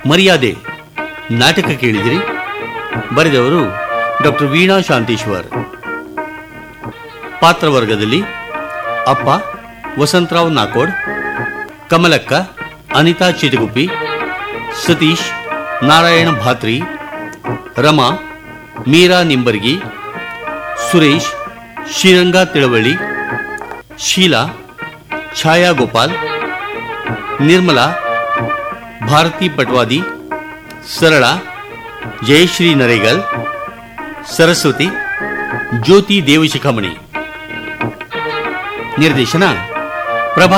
ಮರ್ಯಾದೆ ನಾಟಕ ಕೇಳಿದಿರಿ ಬರೆದವರು ಡಾಕ್ಟರ್ ವೀಣಾ ಶಾಂತೇಶ್ವರ್ ಪಾತ್ರವರ್ಗದಲ್ಲಿ ಅಪ್ಪ ವಸಂತರಾವ್ ನಾಕೋಡ್ ಕಮಲಕ್ಕ ಅನಿತಾ ಚಿಟಗುಪ್ಪಿ ಸತೀಶ್ ನಾರಾಯಣ ಭಾತ್ರಿ ರಮಾ ಮೀರಾ ನಿಂಬರ್ಗಿ ಸುರೇಶ್ ಶ್ರೀರಂಗ ತಿಳವಳ್ಳಿ ಶೀಲಾ ಛಾಯಾ ಗೋಪಾಲ್ ನಿರ್ಮಲಾ ಭಾರತಿ ಪಟ್ವಾದಿ ಸರಳ ಜಯಶ್ರೀ ನರೇಗಲ್ ಸರಸ್ವತಿ ಜ್ಯೋತಿ ದೇವಶಿಖಾಮಣಿ ನಿರ್ದೇಶನ ಪ್ರಭಾ